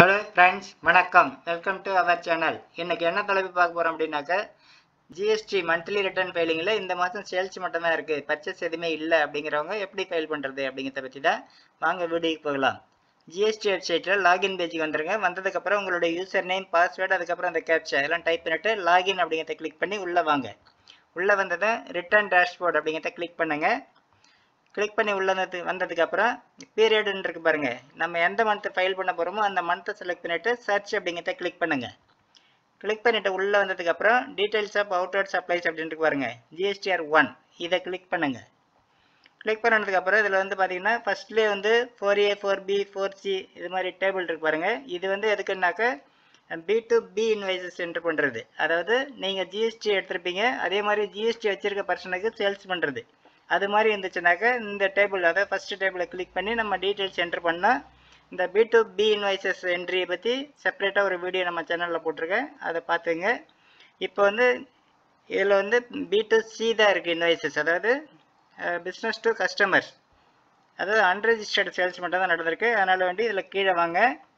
hello friends வணக்கம் welcome to our channel இன்னைக்கு என்ன தலைப்பு பார்க்க போகிறோம் அப்படின்னாக்க ஜிஎஸ்டி மந்த்லி ரிட்டர்ன் ஃபைலிங்கில் இந்த மாதம் சேல்ஸ் மட்டும் தான் இருக்குது பர்ச்சேஸ் எதுவுமே இல்லை அப்படிங்கிறவங்க எப்படி ஃபைல் பண்ணுறது அப்படிங்கிறத பற்றி தான் வாங்க வீடியோக்கு போகலாம் ஜிஎஸ்டி வெப்சைட்டில் லாகின் பேஜுக்கு வந்துருங்க வந்ததுக்கப்புறம் உங்களோட யூசர் நேம் பாஸ்வேர்டு அதுக்கப்புறம் அந்த கேப்சா எல்லாம் டைப் பண்ணிவிட்டு லாகின் அப்படிங்கிறத கிளிக் பண்ணி உள்ளே வாங்க உள்ளே வந்ததை ரிட்டர்ன் டேஷ்போர்ட் அப்படிங்கிறத கிளிக் பண்ணுங்கள் கிளிக் பண்ணி உள்ள வந்தது வந்ததுக்கப்புறம் பீரியடுன்னு இருக்கு பாருங்க நம்ம எந்த மந்த் ஃபைல் பண்ண போகிறோமோ அந்த மந்த்தை செலக்ட் பண்ணிவிட்டு சர்ச் அப்படிங்கிறத கிளிக் பண்ணுங்க கிளிக் பண்ணிவிட்டு உள்ளே வந்ததுக்கப்புறம் டீடைல்ஸ் ஆஃப் அவுட்வர்ட் சப்ளைஸ் அப்படின்ட்டு இருக்கு பாருங்க ஜிஎஸ்டிஆர் ஒன் இதை கிளிக் பண்ணுங்க கிளிக் பண்ணதுக்கப்புறம் இதில் வந்து பார்த்தீங்கன்னா ஃபர்ஸ்ட்லேயே வந்து four A four B four C இது மாதிரி டேபிள் இருக்கு பாருங்க இது வந்து எதுக்குன்னாக்க B to B invoices enter பண்ணுறது அதாவது நீங்கள் ஜிஎஸ்டி எடுத்திருப்பீங்க அதே மாதிரி ஜிஎஸ்டி வச்சிருக்க பர்சனுக்கு சேல்ஸ் பண்ணுறது அது மாதிரி இருந்துச்சுனாக்க இந்த டேபிள் அதாவது ஃபஸ்ட்டு டேபிளை கிளிக் பண்ணி நம்ம டீட்டெயில்ஸ் என்ட்ரு பண்ணால் இந்த பி டு பி இன்வைசஸ் என்ட்ரியை பற்றி செப்பரேட்டாக ஒரு வீடியோ நம்ம சேனலில் போட்டிருக்கேன் அதை பார்த்துங்க இப்போ வந்து இதில் வந்து பி டு சி தான் இருக்குது இன்வைசஸ் அதாவது பிஸ்னஸ் டு கஸ்டமர்ஸ் அதாவது அன்ரெஜிஸ்டர்டு சேல்ஸ் மட்டும் தான் நடந்திருக்கு அதனால் வேண்டி இதில் கீழே வாங்க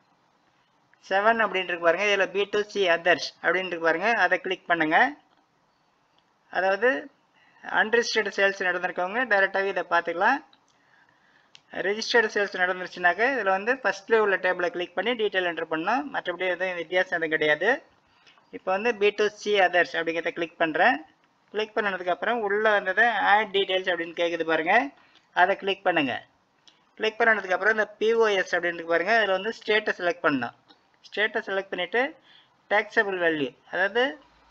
செவன் அப்படின்ட்டு இருக்கு பாருங்க இதில் பி டு சி அதர்ஸ் அப்படின்ட்டு இருக்கு பாருங்க அதை கிளிக் பண்ணுங்கள் அதாவது அன்ரிஜிஸ்டர்டு சேல்ஸ் நடந்திருக்கவங்க டைரெக்டாகவே இதை பார்த்துக்கலாம் ரெஜிஸ்டர்டு சேல்ஸ் நடந்துருச்சுனாக்க இதில் வந்து ஃபஸ்ட்டில் உள்ள டேபிளை கிளிக் பண்ணி டீட்டெயில் என்ட்ரு பண்ணோம் மற்றபடி எதுவும் வித்தியாசம் எதுவும் கிடையாது இப்போ வந்து பி டு சி அதர்ஸ் அப்படிங்கிறத கிளிக் பண்ணுறேன் கிளிக் பண்ணதுக்கப்புறம் உள்ளே வந்ததை ஆட் டீட்டெயில்ஸ் அப்படின்னு கேட்குது பாருங்கள் அதை கிளிக் பண்ணுங்கள் கிளிக் பண்ணதுக்கப்புறம் இந்த பிஓஎஸ் அப்படின்னு பாருங்கள் அதில் வந்து ஸ்டேட்டை செலக்ட் பண்ணணும் ஸ்டேட்டை செலக்ட் பண்ணிவிட்டு டேக்ஸபிள் வேல்யூ அதாவது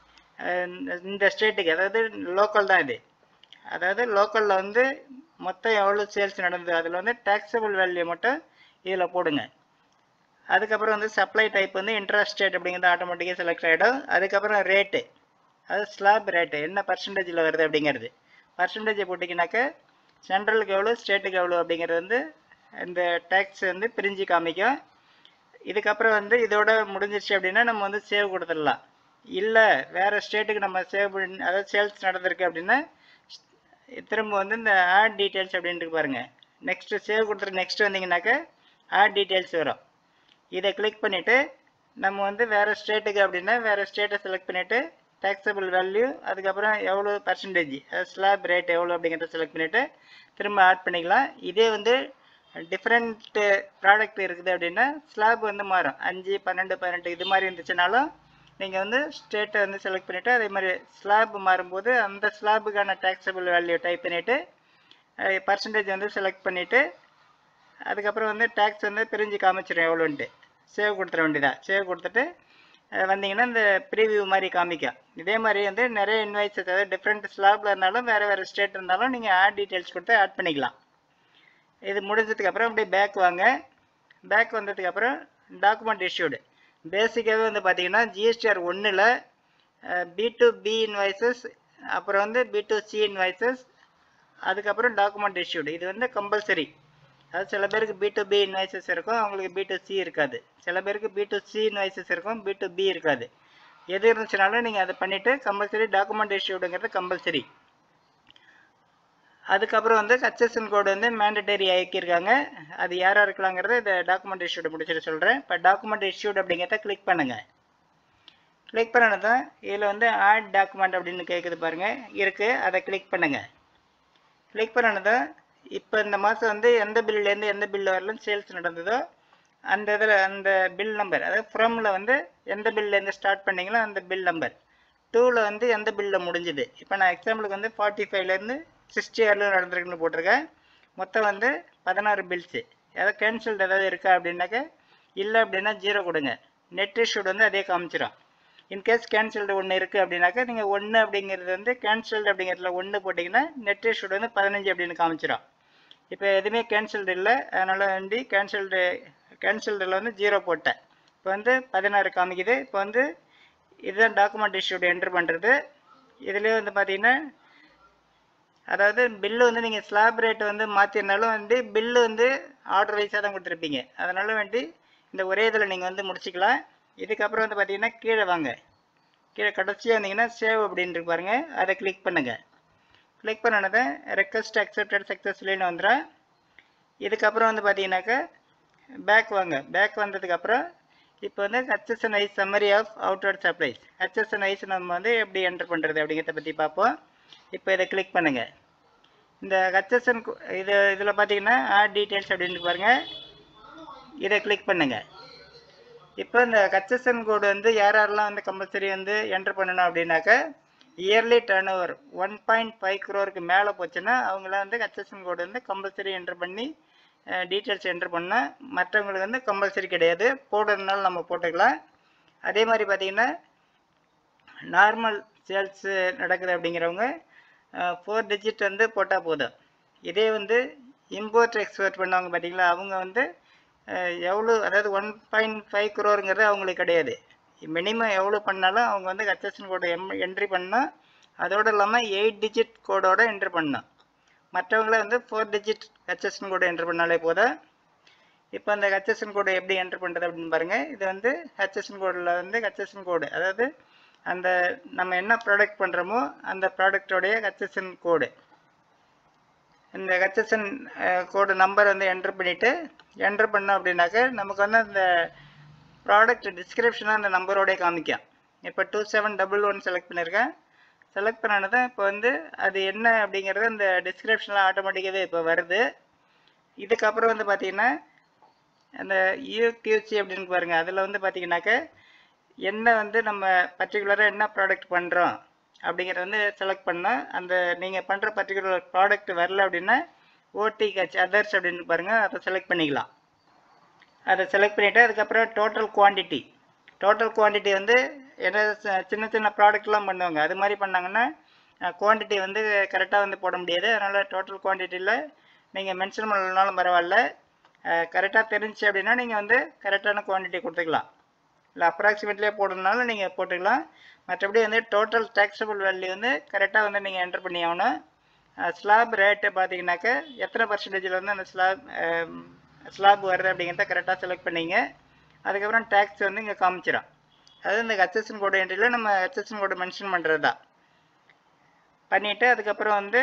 இந்த ஸ்டேட்டுக்கு அதாவது லோக்கல் தான் இது அதாவது லோக்கலில் வந்து மொத்தம் எவ்வளோ சேல்ஸ் நடந்தது அதில் வந்து டேக்ஸபிள் வேல்யூ மட்டும் இதில் போடுங்க அதுக்கப்புறம் வந்து சப்ளை டைப் வந்து இன்ட்ரெஸ்ட் ரேட் அப்படிங்கிறது ஆட்டோமேட்டிக்காக செலக்ட் ஆகிடும் அதுக்கப்புறம் ரேட்டு அது ஸ்லாப் ரேட்டு என்ன பர்சன்டேஜில் வருது அப்படிங்கிறது பர்சன்டேஜை போட்டிங்கனாக்க சென்ட்ரலுக்கு எவ்வளோ ஸ்டேட்டுக்கு எவ்வளோ அப்படிங்கிறது வந்து இந்த டேக்ஸ் வந்து பிரிஞ்சு காமிக்கும் இதுக்கப்புறம் வந்து இதோட முடிஞ்சிருச்சு அப்படின்னா நம்ம வந்து சேவ் கொடுத்துடலாம் இல்லை வேறு ஸ்டேட்டுக்கு நம்ம சேவ் பண்ணி அதாவது சேல்ஸ் நடந்திருக்கு அப்படின்னா திரும்ப வந்து இந்த ஆட் டீட்டெயில்ஸ் அப்படின்ட்டு பாருங்கள் நெக்ஸ்ட்டு சேவ் கொடுத்துட்டு நெக்ஸ்ட் வந்தீங்கன்னாக்க ஆட் டீட்டெயில்ஸ் வரும் இதை கிளிக் பண்ணிவிட்டு நம்ம வந்து வேறு ஸ்டேட்டுக்கு அப்படின்னா வேறு ஸ்டேட்டை செலக்ட் பண்ணிவிட்டு டேக்ஸபிள் வேல்யூ அதுக்கப்புறம் எவ்வளோ பர்சன்டேஜ் அதாவது ஸ்லாப் ரேட் எவ்வளோ அப்படிங்கிறத செலக்ட் பண்ணிவிட்டு திரும்ப ஆட் பண்ணிக்கலாம் இதே வந்து டிஃப்ரெண்ட்டு ப்ராடக்ட் இருக்குது அப்படின்னா ஸ்லாப் வந்து மாறும் அஞ்சு பன்னெண்டு பதினெட்டு இது மாதிரி இருந்துச்சுனாலும் நீங்கள் வந்து ஸ்டேட்டை வந்து செலக்ட் பண்ணிவிட்டு அதே மாதிரி ஸ்லாப் மாறும்போது அந்த ஸ்லாபுக்கான டேக்ஸபிள் வேல்யூ டைப் பண்ணிவிட்டு பர்சன்டேஜ் வந்து செலக்ட் பண்ணிவிட்டு அதுக்கப்புறம் வந்து டேக்ஸ் வந்து பிரிஞ்சு காமிச்சிடும் எவ்வளோன்ட்டு சேவ் கொடுத்துட வேண்டியதான் சேவ் கொடுத்துட்டு வந்தீங்கன்னா இந்த ப்ரீவியூ மாதிரி காமிக்கும் இதே மாதிரி வந்து நிறைய இன்வைஸ் அதாவது டிஃப்ரெண்ட் ஸ்லாபில் இருந்தாலும் வேறு வேறு ஸ்டேட் இருந்தாலும் நீங்கள் ஆட் டீட்டெயில்ஸ் கொடுத்து ஆட் பண்ணிக்கலாம் இது முடிஞ்சதுக்கப்புறம் அப்படியே பேக் வாங்க பேக் வந்ததுக்கப்புறம் டாக்குமெண்ட் இஷ்யூடு பேசிக்காகவே வந்து பார்த்தீங்கன்னா ஜிஎஸ்டிஆர் ஒன்றில் பி டு பி இன்வாய்சஸ் அப்புறம் வந்து பி டு சி இன்வாய்சஸ் அதுக்கப்புறம் டாக்குமெண்ட் இஷ்யூடு இது வந்து கம்பல்சரி அது சில பேருக்கு பி டு பி இன்வாய்சஸ் இருக்கும் அவங்களுக்கு பி டு சி இருக்காது சில பேருக்கு பி டு சி இன்வாய்சஸ் இருக்கும் பி டு பி இருக்காது எது இருந்துச்சுனாலும் நீங்கள் அதை பண்ணிவிட்டு கம்பல்சரி டாக்குமெண்ட் இஷ்யூடுங்கிறது கம்பல்சரி அதுக்கப்புறம் வந்து சக்சஷன் கோடு வந்து மேண்டட்டரி ஆக்கியிருக்காங்க அது யாராக இருக்கலாங்கிறத இந்த டாக்குமெண்ட் இஷ்யூடு முடிச்சுட்டு சொல்கிறேன் இப்போ டாக்குமெண்ட் இஷ்யூட் அப்படிங்கிறத கிளிக் பண்ணுங்கள் கிளிக் பண்ணதான் இதில் வந்து ஆட் டாக்குமெண்ட் அப்படின்னு கேட்குது பாருங்கள் இருக்குது அதை கிளிக் பண்ணுங்கள் கிளிக் பண்ணதான் இப்போ இந்த மாதம் வந்து எந்த பில்லேருந்து எந்த பில் வரலும் சேல்ஸ் நடந்ததோ அந்த இதில் அந்த பில் நம்பர் அதாவது ஃப்ரமில் வந்து எந்த பில்லேருந்து ஸ்டார்ட் பண்ணிங்களோ அந்த பில் நம்பர் டூவில் வந்து எந்த பில்லில் முடிஞ்சுது இப்போ நான் எக்ஸாம்பிளுக்கு வந்து ஃபார்ட்டி ஃபைவ்லேருந்து சிக்ஸ்டி இயரில் நடந்திருக்குன்னு போட்டிருக்கேன் மொத்தம் வந்து பதினாறு பில்ஸு ஏதாவது கேன்சல்டு ஏதாவது இருக்கா அப்படின்னாக்க இல்லை அப்படின்னா ஜீரோ கொடுங்க நெட் இஷ்யூட் வந்து அதே காமிச்சிடும் இன்கேஸ் கேன்சல்டு ஒன்று இருக்குது அப்படின்னாக்கா நீங்கள் ஒன்று அப்படிங்கிறது வந்து கேன்சல்டு அப்படிங்கிறதுல ஒன்று போட்டிங்கன்னா நெட் இஷ்யூட் வந்து பதினஞ்சு அப்படின்னு காமிச்சிடும் இப்போ எதுவுமே கேன்சல்டு இல்லை அதனால் வந்து கேன்சல்டு கேன்சல்டில் வந்து ஜீரோ போட்டேன் இப்போ வந்து பதினாறு காமிக்குது இப்போ வந்து இதுதான் டாக்குமெண்ட் இஷ்யூட் என்ட்ரு பண்ணுறது இதுலேயே வந்து பார்த்தீங்கன்னா அதாவது பில்லு வந்து நீங்கள் ஸ்லாப் ரேட் வந்து மாற்றிருந்தாலும் வந்து பில்லு வந்து ஆர்டர் வைஸாக தான் கொடுத்துருப்பீங்க அதனால வேண்டி இந்த ஒரே இதில் நீங்கள் வந்து முடிச்சிக்கலாம் இதுக்கப்புறம் வந்து பார்த்தீங்கன்னா கீழே வாங்க கீழே கடைசியாக வந்தீங்கன்னா சேவ் அப்படின்ட்டு பாருங்க அதை கிளிக் பண்ணுங்கள் கிளிக் பண்ணனதை ரெக்வஸ்ட் அக்செப்டட் சக்ஸஸ்ஃபுல்லின்னு வந்துடும் இதுக்கப்புறம் வந்து பார்த்தீங்கன்னாக்கா பேக் வாங்க பேக் வந்ததுக்கப்புறம் இப்போ வந்து ஹச்எஸ்என்ஐ சம்மரி ஆஃப் அவுட்வர்ட் சப்ளைஸ் ஹச்எஸ்என்ஐஸ் நம்ம வந்து எப்படி என்டர் பண்ணுறது அப்படிங்கிறத பற்றி பார்ப்போம் இப்போ இதை கிளிக் பண்ணுங்கள் இந்த ஹச்எஸ்என் இது இதில் பார்த்தீங்கன்னா ஆட் டீட்டெயில்ஸ் அப்படின்னு பாருங்க இதை கிளிக் பண்ணுங்கள் இப்போ இந்த ஹச்எஸ்என் கோடு வந்து யார் யாரெல்லாம் வந்து கம்பல்சரி வந்து என்டர் பண்ணணும் அப்படின்னாக்க yearly turnover one point five க்ரோருக்கு மேலே போச்சுன்னா அவங்களாம் வந்து ஹச்எஸ்என் கோடு வந்து கம்பல்சரி என்டர் பண்ணி டீட்டெயில்ஸ் என்டர் பண்ணால் மற்றவங்களுக்கு வந்து கம்பல்சரி கிடையாது போடுறதுனால நம்ம போட்டுக்கலாம் அதே மாதிரி பார்த்தீங்கன்னா நார்மல் சேல்ஸு நடக்குது அப்படிங்கிறவங்க ஃபோர் டிஜிட் வந்து போட்டால் போதும் இதே வந்து இம்போர்ட் எக்ஸ்போர்ட் பண்ணவங்க பார்த்தீங்களா அவங்க வந்து அஹ், எவ்வளோ அதாவது ஒன் பாயிண்ட் ஃபைவ் குரோருங்கிறது அவங்களுக்கு கிடையாது மினிமம் எவ்வளோ பண்ணாலும் அவங்க வந்து ஹச்எஸ்என் கோடு எம் என்ட்ரி பண்ணால் அதோடு இல்லாமல் எயிட் டிஜிட் கோடோட என்ட்ரி பண்ணணும் மற்றவங்கள வந்து four digit HSN code enter பண்ணாலே போதும் இப்போ அந்த ஹச்எஸ்என் கோடு எப்படி என்ட்ரு பண்ணுறது அப்படின்னு பாருங்கள் இது வந்து ஹச்எஸ்என் கோடில் வந்து ஹச்எஸ்என் கோடு அதாவது அந்த நம்ம என்ன ப்ராடக்ட் பண்ணுறோமோ அந்த ப்ராடக்டோடைய ஹச்எஸ்என் கோடு இந்த ஹச்எஸ்என் கோடு நம்பர் வந்து என்ட்ரு பண்ணிவிட்டு என்ட்ரு பண்ணோம் அப்படின்னாக்க நமக்கு வந்து அந்த ப்ராடக்ட் டிஸ்கிரிப்ஷனாக அந்த நம்பரோடய காமிக்கும் இப்போ two seven double one select பண்ணியிருக்கேன் செலக்ட் பண்ணானது இப்போ வந்து அது என்ன அப்படிங்கிறது அந்த டிஸ்கிரிப்ஷனில் ஆட்டோமேட்டிக்காகவே இப்போ வருது இதுக்கப்புறம் வந்து பார்த்தீங்கன்னா அந்த யூக்யூசி அப்படின்னு பாருங்க அதில் வந்து பார்த்தீங்கன்னாக்க என்ன வந்து நம்ம பர்டிகுலராக என்ன ப்ராடக்ட் பண்ணுறோம் அப்படிங்கிறத வந்து செலக்ட் பண்ணால் அந்த நீங்கள் பண்ணுற பர்டிகுலர் ப்ராடக்ட் வரல அப்படின்னா ஓடி கச் அதர்ஸ் அப்படின்னு பாருங்கள் அதை செலக்ட் பண்ணிக்கலாம் அதை செலக்ட் பண்ணிவிட்டு அதுக்கப்புறம் டோட்டல் குவாண்டிட்டி டோட்டல் குவாண்டிட்டி வந்து என்ன ச- சின்ன சின்ன ப்ராடக்ட்லாம் பண்ணுவாங்க அது மாதிரி பண்ணாங்கன்னா குவாண்டிட்டி வந்து கரெக்டாக வந்து போட முடியாது அதனால் டோட்டல் குவான்டிட்டியில் நீங்கள் மென்ஷன் பண்ணலனாலும் பரவாயில்ல கரெக்டாக தெரிஞ்சுச்சு அப்படின்னா நீங்கள் வந்து கரெக்டான குவான்டிட்டி கொடுத்துக்கலாம் இல்லை அப்ராக்சிமேட்லேயே போடணுனாலும் நீங்கள் போட்டுக்கலாம் மற்றபடி வந்து டோட்டல் டேக்ஸபிள் வேல்யூ வந்து கரெக்டாக வந்து நீங்கள் என்டர் பண்ணி ஆகணும் ஸ்லாப் ரேட்டு பார்த்தீங்கன்னாக்க எத்தனை பர்சன்டேஜில் வந்து அந்த ஸ்லாப் ஸ்லாப் வருது அப்படிங்கிறத கரெக்டாக செலக்ட் பண்ணீங்க அதுக்கப்புறம் டேக்ஸ் வந்து இங்கே காமிச்சிடும் அதாவது இந்த ஹச்எஸ்என் கோடு என்ட்ரியில் நம்ம ஹச்எஸ்என் கோடு மென்ஷன் பண்ணுறது தான் பண்ணிவிட்டு அதுக்கப்புறம் வந்து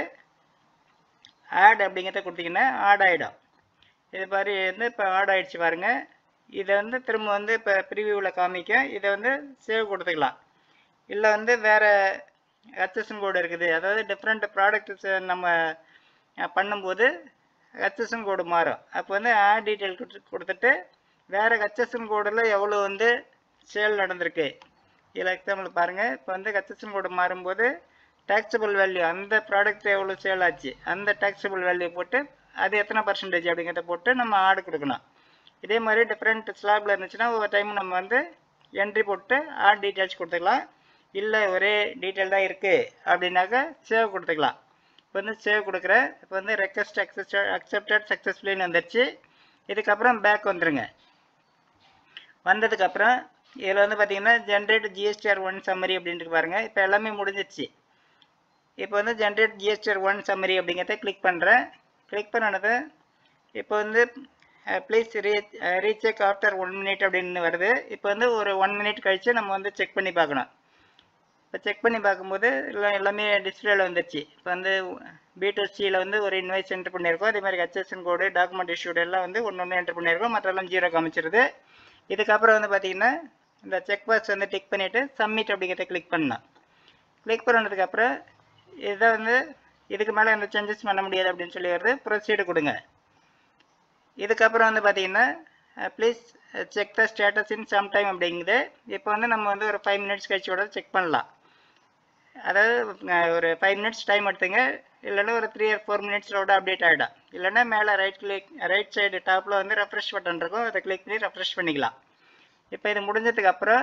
ஆட் அப்படிங்கிறத கொடுத்தீங்கன்னா ஆட் ஆகிடும் இது மாதிரி வந்து இப்போ ஆட் ஆயிடுச்சு பாருங்க இதை வந்து திரும்ப வந்து இப்போ ப்ரிவியூவில் காமிக்கும் இதை வந்து சேவ் கொடுத்துக்கலாம் இல்லை வந்து வேறு ஹச்எஸ்என் கோடு இருக்குது அதாவது டிஃப்ரெண்ட் ப்ராடக்ட்ஸ் நம்ம அஹ், பண்ணும்போது ஹச்எஸ்என் கோடு மாறும் அப்போ வந்து ஆட் டீட்டெயில் கொடுத்துட்டு வேறு ஹச்எஸ்என் கோடில் எவ்வளோ வந்து சேல் நடந்திருக்கு இதில் எக்ஸாம்பிள் பாருங்கள் இப்போ வந்து ஹச்எஸ்என் கோடு மாறும்போது டேக்ஸபிள் வேல்யூ அந்த ப்ராடக்ட் எவ்வளோ சேல் ஆச்சு அந்த டேக்ஸபிள் வேல்யூ போட்டு அது எத்தனை பர்சன்டேஜ் அப்படிங்கிறத போட்டு நம்ம ஆடு கொடுக்கணும் இதே மாதிரி டிஃப்ரெண்ட் ஸ்லாபில் இருந்துச்சுன்னா ஒவ்வொரு டைம் நம்ம வந்து என்ட்ரி போட்டு ஆட் டீட்டெயில்ஸ் கொடுத்துக்கலாம் இல்லை ஒரே டீட்டெயில் தான் இருக்குது அப்படின்னாக்கா சேவ் கொடுத்துக்கலாம் இப்போ வந்து சேவ் கொடுக்குறேன் இப்போ வந்து ரெக்வஸ்ட் அக்செப்ட் அக்செப்டட் சக்ஸஸ்ஃபுல்லின்னு வந்துருச்சு இதுக்கப்புறம் பேக் வந்துருங்க வந்ததுக்கப்புறம் இதில் வந்து பார்த்தீங்கன்னா ஜென்ரேட் ஜிஎஸ்டிஆர் ஒன் சம்மரி அப்படின்ட்டு பாருங்க இப்போ எல்லாமே முடிஞ்சிருச்சு இப்போ வந்து ஜென்ரேட் ஜிஎஸ்டிஆர் ஒன் சம்மரி அப்படிங்கிறத கிளிக் பண்ணுறேன் கிளிக் பண்ணனது இப்போ வந்து please re recheck after one minute அப்படின்னு வருது இப்போ வந்து ஒரு ஒன் மினிட் கழித்து நம்ம வந்து செக் பண்ணி பார்க்கணும் இப்போ செக் பண்ணி பார்க்கும்போது எல்லாம் எல்லாமே டிஸ்பிளேல வந்துருச்சு இப்போ வந்து பி டு சியில் வந்து ஒரு இன்வைஸ் என்ட்ரு பண்ணியிருக்கோம் அதே மாதிரி ஹச்எஸ்என் கோடு டாக்குமெண்ட் இஷ்யூடு எல்லாம் வந்து ஒன்று ஒன்று என்ட்ரு பண்ணியிருக்கோம் மற்றெல்லாம் ஜீரோ காமிச்சிருது இதுக்கப்புறம் வந்து பார்த்தீங்கன்னா இந்த செக் பாக்ஸ் வந்து டிக் பண்ணிவிட்டு சப்மிட் அப்படிங்கிறத கிளிக் பண்ணலாம் கிளிக் பண்ணதுக்கப்புறம் இதை வந்து இதுக்கு மேலே எந்த சேஞ்சஸ் பண்ண முடியாது அப்படின்னு சொல்லி வருது ப்ரொசீடு கொடுங்க இதுக்கப்புறம் வந்து பார்த்தீங்கன்னா please check the status in some time அப்படிங்குது இப்போ வந்து நம்ம வந்து ஒரு ஃபைவ் மினிட்ஸ் கழிச்சு கூட செக் பண்ணலாம் அதாவது அஹ், ஒரு ஃபைவ் மினிட்ஸ் டைம் எடுத்துங்க இல்லைன்னா ஒரு த்ரீ ஆர் ஃபோர் மினிட்ஸோட அப்டேட் ஆகிடும் இல்லைன்னா மேலே ரைட் கிளிக் ரைட் சைடு டாப்பில் வந்து ரெஃப்ரெஷ் பட்டன் இருக்கும் அதை கிளிக் பண்ணி ரெஃப்ரெஷ் பண்ணிக்கலாம் இப்போ இது முடிஞ்சதுக்கு அப்புறம்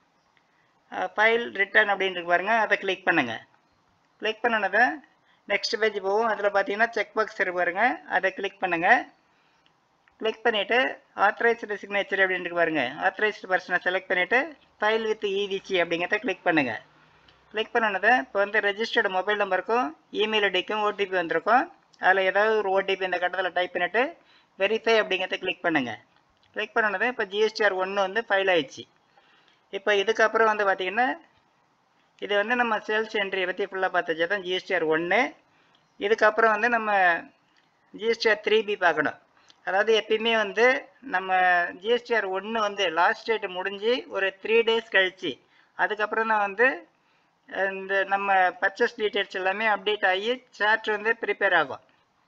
ஃபைல் ரிட்டர்ன் அப்படின்னு இருக்கு பாருங்க அதை கிளிக் பண்ணுங்க கிளிக் பண்ணனதை நெக்ஸ்ட் பேஜ் போகும் அதில் பார்த்தீங்கன்னா செக் பாக்ஸ் இருக்கு பாருங்க அதை கிளிக் பண்ணுங்க கிளிக் பண்ணிவிட்டு ஆத்தரைஸ்டு சிக்னேச்சர் அப்படின்னு இருக்கு பாருங்க ஆத்தரைஸ்டு பர்சனை செலக்ட் பண்ணிவிட்டு ஃபைல் வித் இவிசி அப்படிங்கிறத கிளிக் பண்ணுங்க கிளிக் பண்ணனதை இப்போ வந்து ரெஜிஸ்டர்டு மொபைல் நம்பருக்கும் இமெயில் ஐடிக்கும் ஓடிபி வந்திருக்கும் அதில் ஏதாவது ஒரு ஓடிபி இந்த கட்டத்தில் டைப் பண்ணிவிட்டு வெரிஃபை அப்படிங்கிறத கிளிக் பண்ணுங்கள் கிளிக் பண்ணனது இப்போ ஜிஎஸ்டிஆர் ஒன்று வந்து ஃபைல் ஆயிடுச்சு இப்போ இதுக்கப்புறம் வந்து பார்த்தீங்கன்னா இது வந்து நம்ம சேல்ஸ் என்ட்ரியை பற்றி ஃபுல்லாக பார்த்துச்சு தான் ஜிஎஸ்டிஆர் ஒன்று இதுக்கப்புறம் வந்து நம்ம ஜிஎஸ்டிஆர் த்ரீ பி பார்க்கணும் அதாவது எப்பயுமே வந்து நம்ம ஜிஎஸ்டிஆர் ஒன்று வந்து லாஸ்ட் டேட் முடிஞ்சு ஒரு த்ரீ டேஸ் கழிச்சு அதுக்கப்புறம் தான் வந்து இந்த நம்ம பர்ச்சேஸ் டீட்டெயில்ஸ் எல்லாமே அப்டேட் ஆகி சார்ட் வந்து ப்ரிப்பேர் ஆகும்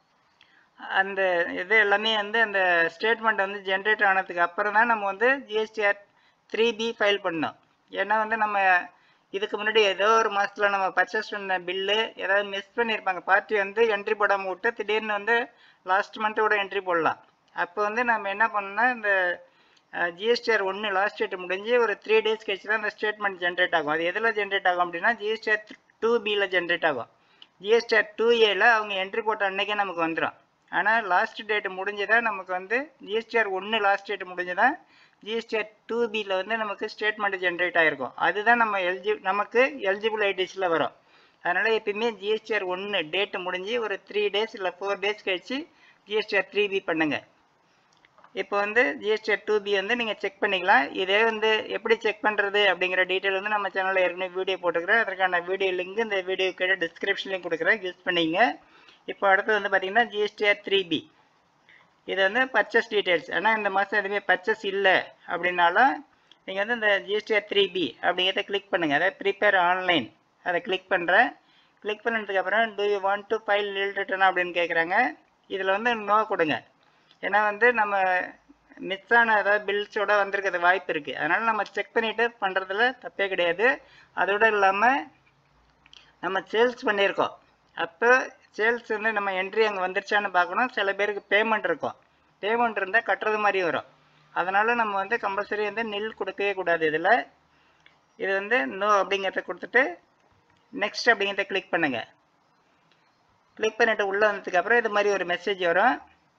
அந்த இது எல்லாமே வந்து அந்த ஸ்டேட்மெண்ட் வந்து ஜென்ரேட் ஆனதுக்கு அப்புறம் தான் நம்ம வந்து ஜிஎஸ்டிஆர் த்ரீ பி ஃபைல் பண்ணோம் ஏன்னா வந்து நம்ம இதுக்கு முன்னாடி ஏதோ ஒரு மாதத்தில் நம்ம பர்ச்சேஸ் பண்ண பில்லு ஏதாவது மிஸ் பண்ணியிருப்பாங்க பார்ட்டி வந்து என்ட்ரி போடாமல் விட்டு திடீர்னு வந்து லாஸ்ட் மந்த்தோட என்ட்ரி போடலாம் அப்போ வந்து நம்ம என்ன பண்ணோம்னா இந்த ஜிஎஸ்டிஆர் ஒன்று லாஸ்ட் டேட் முடிஞ்சு ஒரு த்ரீ டேஸ் கழிச்சு தான் அந்த ஸ்டேட்மெண்ட் ஜென்ரேட் ஆகும் அது எதில் ஜென்ரேட் ஆகும் அப்படின்னா ஜிஎஸ்டிஆர் டூ பியில் ஜென்ரேட் ஆகும் ஜிஎஸ்டிஆர் டூ ஏல அவங்க என்ட்ரி போட்ட அன்னைக்கே நமக்கு வந்துடும் ஆனால் லாஸ்ட் டேட் முடிஞ்சுதான் நமக்கு வந்து ஜிஎஸ்டிஆர் ஒன்று லாஸ்ட் டேட் முடிஞ்சுதான் ஜிஎஸ்டிஆர் டூ பியில் வந்து நமக்கு ஸ்டேட்மெண்ட் ஜென்ரேட் ஆகிருக்கும் அதுதான் நம்ம எலிஜி நமக்கு எலிஜிபிள் ஐடிஸில் வரும் அதனால் எப்பயுமே ஜிஎஸ்டிஆர் ஒன்று டேட்டு முடிஞ்சு ஒரு த்ரீ டேஸ் இல்லை ஃபோர் டேஸ் கழிச்சு ஜிஎஸ்டிஆர் த்ரீ பி பண்ணுங்கள் இப்போ வந்து ஜிஎஸ்டிஆர் டூ பி வந்து நீங்கள் செக் பண்ணிக்கலாம் இதே வந்து எப்படி செக் பண்ணுறது அப்படிங்கிற டீட்டெயில் வந்து நம்ம சேனலில் ஏற்கனவே வீடியோ போட்டுக்கிறேன் அதற்கான வீடியோ லிங்க் இந்த வீடியோ கீழே டிஸ்கிரிப்ஷன்லையும் கொடுக்குறேன் யூஸ் பண்ணிங்க இப்போ அடுத்து வந்து பார்த்தீங்கன்னா ஜிஎஸ்டிஆர் த்ரீ பி இது வந்து பர்ச்சேஸ் டீட்டெயில்ஸ் ஆனால் இந்த மாதம் எதுவுமே பர்ச்சேஸ் இல்லை அப்படின்னாலும் நீங்கள் வந்து இந்த ஜிஎஸ்டிஆர் த்ரீ பி அப்படிங்கிறத கிளிக் பண்ணுங்கள் அதாவது ப்ரிப்பேர் ஆன்லைன் அதை கிளிக் பண்ணுறேன் கிளிக் பண்ணதுக்கப்புறம் do you want to file nil return அப்படின்னு கேட்குறாங்க இதில் வந்து நோ கொடுங்க ஏன்னா வந்து நம்ம மிஸ் ஆன ஏதாவது பில்ஸோட வந்திருக்கிறது வாய்ப்பு இருக்குது அதனால் நம்ம செக் பண்ணிவிட்டு பண்ணுறதுல தப்பே கிடையாது அதோடு இல்லாமல் நம்ம சேல்ஸ் பண்ணியிருக்கோம் அப்போ சேல்ஸ் வந்து நம்ம என்ட்ரி அங்கே வந்துருச்சான்னு பார்க்கணும் சில பேருக்கு பேமெண்ட் இருக்கும் பேமெண்ட் இருந்தால் கட்டுறது மாதிரி வரும் அதனால் நம்ம வந்து கம்பல்சரி வந்து நெல் கொடுக்கவே கூடாது இதில் இது வந்து நோ அப்படிங்கிறத கொடுத்துட்டு நெக்ஸ்ட் அப்படிங்கிறத கிளிக் பண்ணுங்கள் கிளிக் பண்ணிவிட்டு உள்ளே வந்ததுக்கப்புறம் இது மாதிரி ஒரு மெசேஜ் வரும்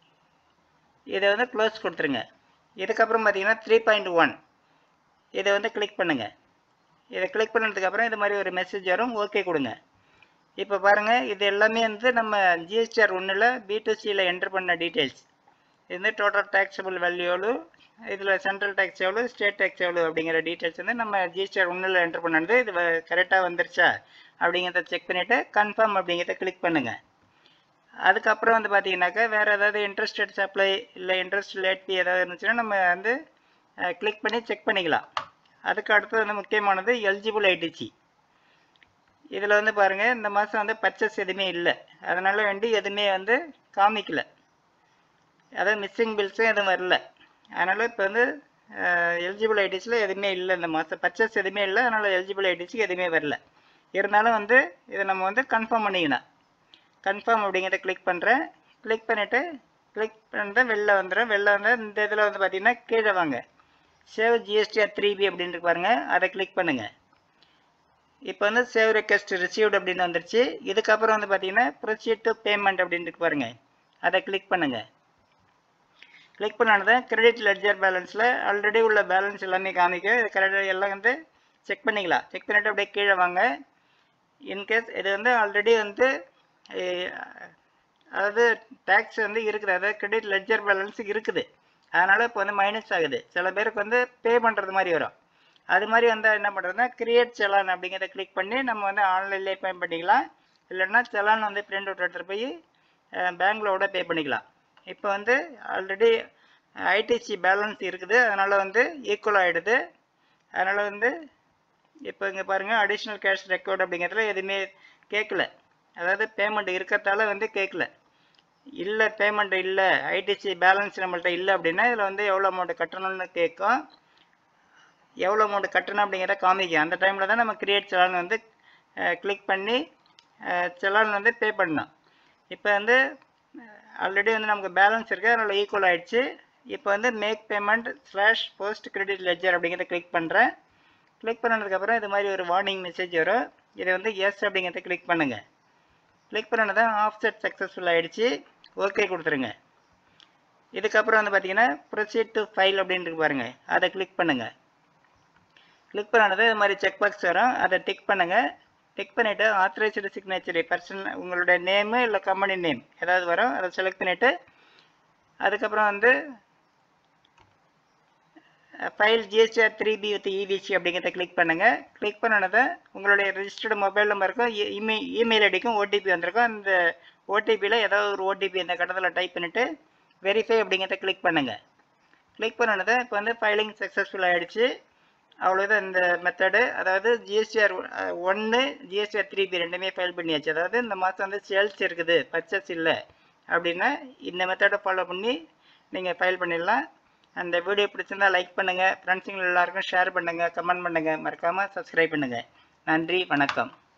இதை வந்து க்ளோஸ் கொடுத்துருங்க இதுக்கப்புறம் பார்த்தீங்கன்னா த்ரீ பாயிண்ட் ஒன் இதை வந்து கிளிக் பண்ணுங்கள் இதை கிளிக் பண்ணதுக்கப்புறம் இது மாதிரி ஒரு மெசேஜ் வரும் ஓகே கொடுங்க இப்போ பாருங்கள் இது எல்லாமே வந்து நம்ம ஜிஎஸ்டிஆர் ஒன்றில் பி டு சியில் என்டர் பண்ண டீட்டெயில்ஸ் இது வந்து டோட்டல் டேக்ஸபிள் வேல்யூ எவ்வளோ இதில் சென்ட்ரல் டேக்ஸ் எவ்வளோ ஸ்டேட் டேக்ஸ் எவ்வளோ அப்படிங்கிற டீட்டெயில்ஸ் வந்து நம்ம ஜிஎஸ்டிஆர் ஒன்றில் என்டர் பண்ணது இது கரெக்டாக வந்துருச்சா அப்படிங்கிறத செக் பண்ணிவிட்டு கன்ஃபார்ம் அப்படிங்கிறத கிளிக் பண்ணுங்கள் அதுக்கப்புறம் வந்து பார்த்தீங்கன்னாக்கா வேறு ஏதாவது இன்ட்ரெஸ்டட் சப்ளை இல்லை இன்ட்ரெஸ்ட் லேட் ஃபீ ஏதாவது இருந்துச்சுன்னா நம்ம வந்து கிளிக் பண்ணி செக் பண்ணிக்கலாம் அதுக்கு அடுத்து வந்து முக்கியமானது எலிஜிபிள் ஐடிசி இதில் வந்து பாருங்கள் இந்த மாதம் வந்து பர்ச்சேஸ் எதுவுமே இல்லை அதனால் வேண்டி எதுவுமே வந்து காமிக்கல அதாவது மிஸ்ஸிங் பில்ஸும் எதுவும் வரல அதனால் இப்போ வந்து எலிஜிபிள் ஐடிஸில் எதுவுமே இல்லை இந்த மாதம் பர்ச்சேஸ் எதுவுமே இல்லை அதனால் எலிஜிபிள் ஐடிஸுக்கு எதுவுமே வரல இருந்தாலும் வந்து இதை நம்ம வந்து கன்ஃபார்ம் பண்ணிக்கணும் கன்ஃபார்ம் அப்படிங்கிறத கிளிக் பண்ணுறேன் கிளிக் பண்ணிவிட்டு கிளிக் பண்ணிட்டு வெளில வந்துடும் வெளில வந்து இந்த இதில் வந்து பார்த்தீங்கன்னா கீழே வாங்க சேவ் ஜிஎஸ்டிஆர் த்ரீ பி அப்படின்ட்டு பாருங்கள் அதை கிளிக் பண்ணுங்கள் இப்போ வந்து சேவ் ரெக்வஸ்ட் ரிசீவ்டு அப்படின்னு வந்துருச்சு இதுக்கப்புறம் வந்து பார்த்தீங்கன்னா ப்ரொசீட் டு பேமெண்ட் அப்படின்ட்டு பாருங்கள் அதை கிளிக் பண்ணுங்கள் கிளிக் பண்ணானதை கிரெடிட் லெட்ஜர் பேலன்ஸில் ஆல்ரெடி உள்ள பேலன்ஸ் எல்லாமே காமிக்கும் இது கரெக்டாக எல்லாம் வந்து செக் பண்ணிக்கலாம் செக் பண்ணிவிட்டு அப்படியே கீழே வாங்க இன்கேஸ் இது வந்து ஆல்ரெடி வந்து அதாவது டேக்ஸ் வந்து இருக்குது அதாவது கிரெடிட் லெட்ஜர் பேலன்ஸ் இருக்குது அதனால் இப்போ வந்து மைனஸ் ஆகுது சில பேருக்கு வந்து பே பண்ணுறது மாதிரி வரும் அது மாதிரி வந்தால் என்ன பண்ணுறதுன்னா கிரியேட் செலான் அப்படிங்கிறத கிளிக் பண்ணி நம்ம வந்து ஆன்லைன்லேயே பே பண்ணிக்கலாம் இல்லைன்னா செலான் வந்து பிரிண்ட் அவுட் எடுத்துகிட்டு போய் பேங்க்லோட பே பண்ணிக்கலாம் இப்போ வந்து ஆல்ரெடி ஐடிசி பேலன்ஸ் இருக்குது அதனால் வந்து ஈக்குவல் ஆகிடுது அதனால் வந்து இப்போ இங்கே பாருங்கள் அடிஷ்னல் கேஷ் ரெக்கார்டு அப்படிங்கிறதுல எதுவுமே கேட்கல அதாவது பேமெண்ட் இருக்கிறதால வந்து கேட்கல இல்லை பேமெண்ட் இல்லை ஐடிசி பேலன்ஸ் நம்மள்ட்ட இல்லை அப்படின்னா இதில் வந்து எவ்வளோ அமௌண்ட் கட்டணும்னு கேட்கும் எவ்வளோ அமௌண்ட் கட்டணும் அப்படிங்கிறத காமிக்கும் அந்த டைமில் தான் நம்ம கிரியேட் செலான் வந்து கிளிக் பண்ணி செலான் வந்து பே பண்ணணும் இப்போ வந்து ஆல்ரெடி வந்து நமக்கு பேலன்ஸ் இருக்குது அதனால் ஈக்குவல் ஆகிடுச்சு இப்போ வந்து make payment slash post credit ledger அப்படிங்கிறத கிளிக் பண்ணுறேன் கிளிக் பண்ணதுக்கப்புறம் இது மாதிரி ஒரு வார்னிங் மெசேஜ் வரும் இதை வந்து எஸ் அப்படிங்கிறத கிளிக் பண்ணுங்கள் கிளிக் பண்ணதான் ஆஃப்செட் சக்ஸஸ்ஃபுல் ஆகிடுச்சு ஓகே கொடுத்துருங்க இதுக்கப்புறம் வந்து பார்த்தீங்கன்னா ப்ரொசீட் டு ஃபைல் அப்படின்ட்டு பாருங்கள் அதை கிளிக் பண்ணுங்கள் கிளிக் பண்ணது இது மாதிரி செக் பாக்ஸ் வரும் அதை டிக் பண்ணுங்கள் டிக் பண்ணிவிட்டு ஆத்தரைஸ்டு சிக்னேச்சர் பர்சன் உங்களுடைய நேமு இல்லை கம்பெனி நேம் ஏதாவது வரும் அதை செலக்ட் பண்ணிவிட்டு அதுக்கப்புறம் வந்து file GSTR three B with EVC அப்படிங்கிறத கிளிக் பண்ணுங்கள் கிளிக் பண்ணதை உங்களுடைய ரிஜிஸ்டர்டு மொபைல் நம்பருக்கும் இமெ இமெயில் ஐடிக்கும் ஓடிபி வந்திருக்கும் அந்த ஓடிபியில் ஏதாவது ஒரு ஓடிபி அந்த கட்டத்தில் டைப் பண்ணிவிட்டு வெரிஃபை அப்படிங்கிறத கிளிக் பண்ணுங்கள் கிளிக் பண்ணனதை இப்போ வந்து ஃபைலிங் சக்ஸஸ்ஃபுல் ஆகிடுச்சு அவ்வளோதான் இந்த மெத்தடு அதாவது ஜிஎஸ்டிஆர் ஒன்று ஜிஎஸ்டிஆர் த்ரீ பி ரெண்டுமே ஃபைல் பண்ணியாச்சு அதாவது இந்த மாதம் வந்து சேல்ஸ் இருக்குது பர்ச்சேஸ் இல்லை அப்படின்னா இந்த மெத்தடை ஃபாலோ பண்ணி நீங்கள் ஃபைல் பண்ணிடலாம் அந்த வீடியோ பிடிச்சிருந்தா லைக் பண்ணுங்கள் ஃப்ரெண்ட்ஸுங்க எல்லாருக்கும் ஷேர் பண்ணுங்கள் கமெண்ட் பண்ணுங்கள் மறக்காமல் சப்ஸ்கிரைப் பண்ணுங்கள் நன்றி வணக்கம்